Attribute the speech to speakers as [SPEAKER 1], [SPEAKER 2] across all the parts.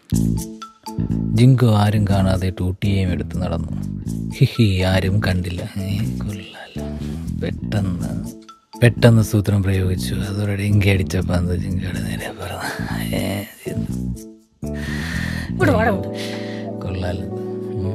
[SPEAKER 1] ജിങ്കു ആരും കാണാതെ ടൂട്ടിയേയും എടുത്ത് നടന്നു ഹിഹി ആരും കണ്ടില്ല ഏ, കൊള്ളാലോ പെട്ടെന്ന് പെട്ടെന്ന് സൂത്രം പ്രയോഗിച്ചു അതോടെ ഡിങ്കി അടിച്ച പന്ത് ജിങ്കയുടെ നേരെ പറഞ്ഞു ഏ, ഇത്
[SPEAKER 2] ഇവിടെ വാടാ ഇവിടെ.
[SPEAKER 1] കൊള്ളാലോ ഉം.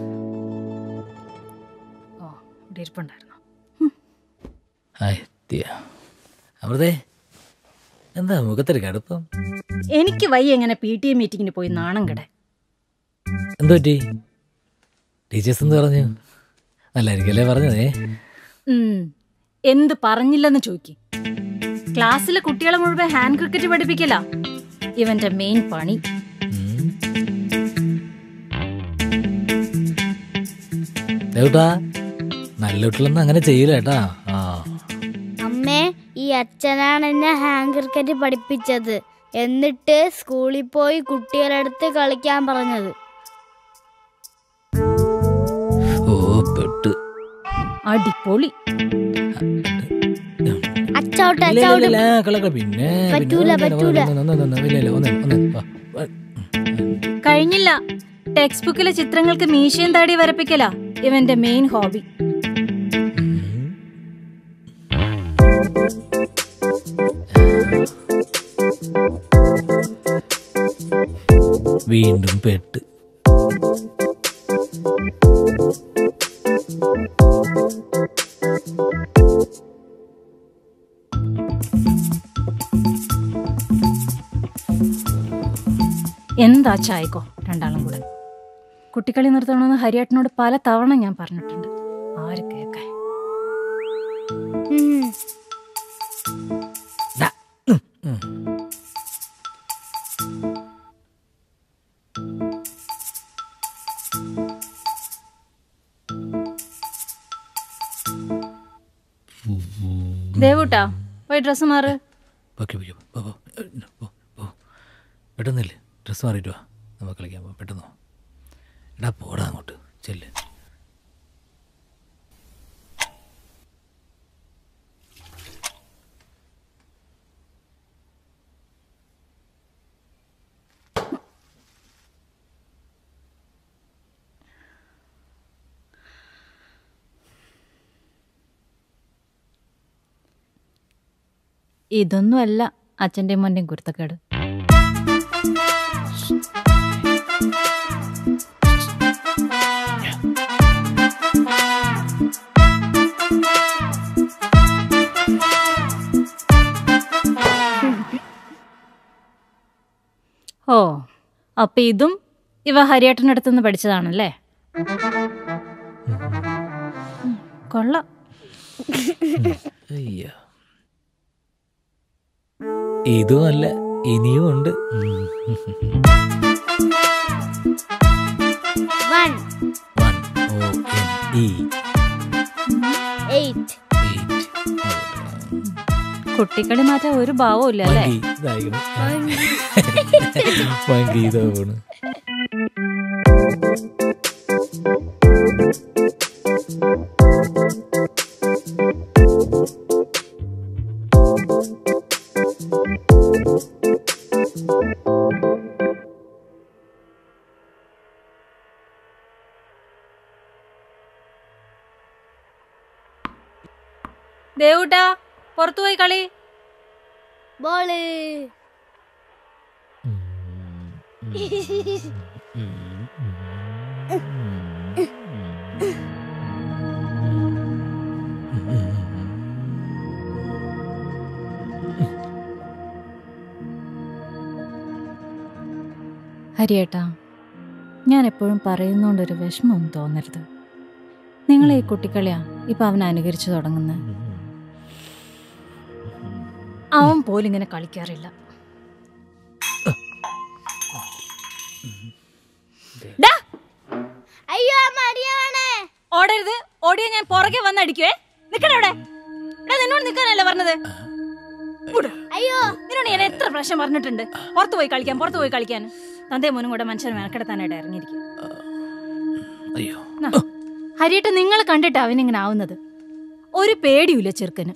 [SPEAKER 2] ഓ ഇവിടെ ഇരിപ്പുണ്ടായിരുന്നു
[SPEAKER 1] ഹായ് എത്തിയ അമൃതേ എന്താ മുഖത്തൊരു കടുപ്പം
[SPEAKER 2] എനിക്ക് വയ്യ എങ്ങനെ പി ടി എ മീറ്റിങ്ങിന് പോയി നാണം കെടെ
[SPEAKER 1] എന്തു പറ്റി ടീച്ചേഴ്സ് എന്ത് പറഞ്ഞു നല്ലായിരിക്കല്ലേ പറഞ്ഞതേ
[SPEAKER 2] ഉം. എന്ത് പറഞ്ഞില്ലെന്ന് ചോദിക്കും ക്ലാസ്സിലെ കുട്ടികളെ മുഴുവൻ ഹാൻഡ് ക്രിക്കറ്റ് പഠിപ്പിക്കല ഇവന്റെ മെയിൻ പണി
[SPEAKER 1] ഉം. ദേവുട്ടാ നല്ല കുട്ടികളൊന്നും അങ്ങനെ ചെയ്യില്ല കേട്ടാ ആ
[SPEAKER 3] അമ്മേ ഈ അച്ഛനാണ് എന്നെ ഹാൻഡ് ക്രിക്കറ്റ് പഠിപ്പിച്ചത് എന്നിട്ട് സ്കൂളിൽ പോയി കുട്ടികളടുത്ത് കളിക്കാൻ പറഞ്ഞത്
[SPEAKER 1] ഓ പെട്ട്
[SPEAKER 2] അടിപൊളി
[SPEAKER 3] അച്ചോട്ട്
[SPEAKER 1] ഇല്ല, ഇല്ല,
[SPEAKER 3] അച്ചോട്ട്
[SPEAKER 1] ഇല്ല, കളക്ക പിന്നെ
[SPEAKER 3] പറ്റൂല,
[SPEAKER 1] പിന്നെ
[SPEAKER 3] പറ്റൂല.
[SPEAKER 1] ഒന്ന്, ഒന്ന്, ഒന്ന്, ഒന്ന്, ഇല്ല, ഇല്ല, ഒന്ന്, ഒന്ന്, വാ, വാ.
[SPEAKER 2] കഴിഞ്ഞില്ല ടെക്സ്റ്റ് ബുക്കിലെ ചിത്രങ്ങൾക്ക് മീശയും താടി വരപ്പിക്കല ഇവന്റെ മെയിൻ ഹോബി
[SPEAKER 1] ഉം. വീണ്ടും പെട്ട്
[SPEAKER 2] എന്താ ചായക്കോ രണ്ടാളും കൂടെ കുട്ടിക്കളി നിർത്തണമെന്ന് ഹരിയേട്ടനോട് പല തവണ ഞാൻ പറഞ്ഞിട്ടുണ്ട് ആര് കേക്കാൻ
[SPEAKER 3] ഉം.
[SPEAKER 1] ദാ. ഉം, ഉം.
[SPEAKER 2] ദേവൂട്ടാ പോയി ഡ്രസ്സ് മാറ്
[SPEAKER 1] ഓക്കെ ഓക്കെ പോ പോ പോ പോ പെട്ടെന്നില്ലേ ഡ്രസ്സ് മാറിയിട്ട് വാ നമുക്ക് കളിക്കാൻ പോവാം പെട്ടെന്ന് വാ. എടാ പോടാ അങ്ങോട്ട് ചെല്ല്
[SPEAKER 2] ഇതൊന്നുമല്ല അച്ഛൻ്റെയും മോൻ്റെയും കുരുത്തക്കേട് ഓ അപ്പൊ ഇതും ഇവ ഹരിയേട്ടൻ്റെ അടുത്തുനിന്ന് പഠിച്ചതാണല്ലേ ഉം, കൊള്ളാം
[SPEAKER 1] അയ്യോ ഇതും അല്ല ഇനിയും ഉണ്ട് ഉം.
[SPEAKER 3] One
[SPEAKER 1] One, O, N, E,
[SPEAKER 3] eight
[SPEAKER 1] eight.
[SPEAKER 2] കുട്ടിക്കളി മാറ്റാൻ ഒരു ഭാവവും ഇല്ല അല്ലേ
[SPEAKER 1] മങ്കി, ഇതായിരുന്നു. മങ്കി ഇതാ പോണ്
[SPEAKER 2] ദേവൂട്ടാ പുറത്തു പോയി കളി
[SPEAKER 3] ബോള്
[SPEAKER 2] ഹരിയേട്ടാ ഞാൻ എപ്പോഴും പറയുന്നോണ്ടൊരു വിഷമമൊന്നും തോന്നരുത് നിങ്ങളെ ഈ കുട്ടിക്കളിയാ ഇപ്പൊ അവൻ അനുകരിച്ചു തുടങ്ങുന്നത് അവൻ പോലും ഇങ്ങനെ കളിക്കാറില്ല ഡാ,
[SPEAKER 3] അയ്യോ മടിയാണ്
[SPEAKER 2] ഓടരുത് ഓടിയ ഞാൻ പുറകെ വന്ന് അടിക്കുവേ നിക്കണ അവിടെ എടാ, നിന്നോട് നിൽക്കാനല്ലേ പറഞ്ഞത് വിട്.
[SPEAKER 3] അയ്യോ
[SPEAKER 2] നിന്നോട് ഞാൻ എത്ര പ്രാവശ്യം പറഞ്ഞിട്ടുണ്ട് പുറത്തു പോയി കളിക്കാൻ പുറത്തു പോയി കളിക്കാൻ തന്തേ മോനും കൂടെ മനുഷ്യനെ മെനക്കെടുത്താനായിട്ട് ഇറങ്ങിയിരിക്കും
[SPEAKER 1] അയ്യോ
[SPEAKER 2] ഹരിയേട്ട നിങ്ങൾ കണ്ടിട്ട് അവനിങ്ങനെ ആവുന്നത് ഒരു പേടിയില്ല ചെറുക്കന്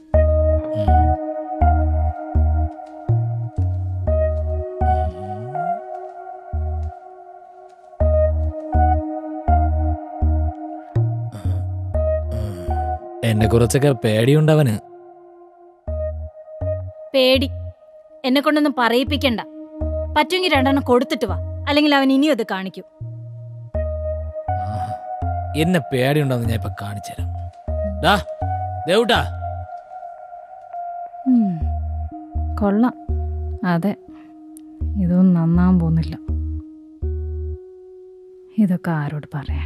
[SPEAKER 1] എന്നെ കുറച്ചൊക്കെ പേടിയുണ്ടവന്
[SPEAKER 2] പേടി എന്നെ കൊണ്ടൊന്നും പറയിപ്പിക്കണ്ട പറ്റുമെങ്കിൽ രണ്ടെണ്ണം കൊടുത്തിട്ട് വാ അല്ലെങ്കിൽ അവൻ ഇനിയും അത് കാണിക്കും
[SPEAKER 1] ആഹാ. എന്നെ പേടിയുണ്ടെന്ന് ഞാൻ ഇപ്പൊ കാണിച്ചുതരാം ഡാ ദേവുട്ടാ
[SPEAKER 2] ഉം. കൊള്ളാം അതെ ഇതൊന്നും നന്നാൻ പോകുന്നില്ല ഇതൊക്കെ ആരോട് പറയാ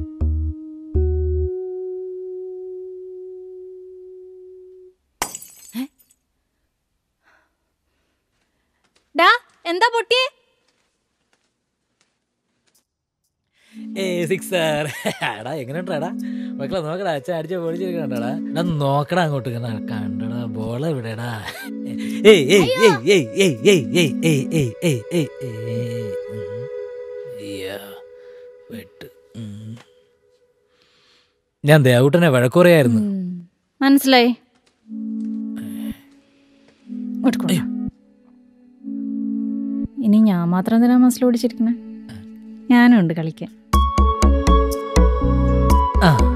[SPEAKER 2] ഡാ എന്താ പൊട്ടിയേ
[SPEAKER 1] ഏ സിക്സർ എടാ എങ്ങനെയുണ്ടാടാ മക്കളെ നോക്കടാ അച്ഛൻ അടിച്ച പൊളിച്ചിരിക്കണ്ടാടാ എടാ നോക്കടാ അങ്ങോട്ട് കണ്ടാ കണ്ടടാ ബോള വിടടാ ഏയ് ഏയ് ഏയ് ഏയ് ഏയ് ഏയ് ഏയ് ഏയ് ഏയ് ഏയ് ഏയ് ഏയ് ഉം. അയ്യാ വെട്ട് ഉം. ഞാൻ ദേവൂട്ടനെ വഴക്കുറയായിരുന്നു
[SPEAKER 2] ഉം. മനസ്സിലായി ഇങ്ങോട്ട് കൊണ്ടുവാ. ഇനി ഞാൻ മാത്രം എന്തിനാ മസിൽ ഓടിച്ചിരിക്കണേ ഞാനും ഉണ്ട് കളിക്കാൻ
[SPEAKER 1] ആ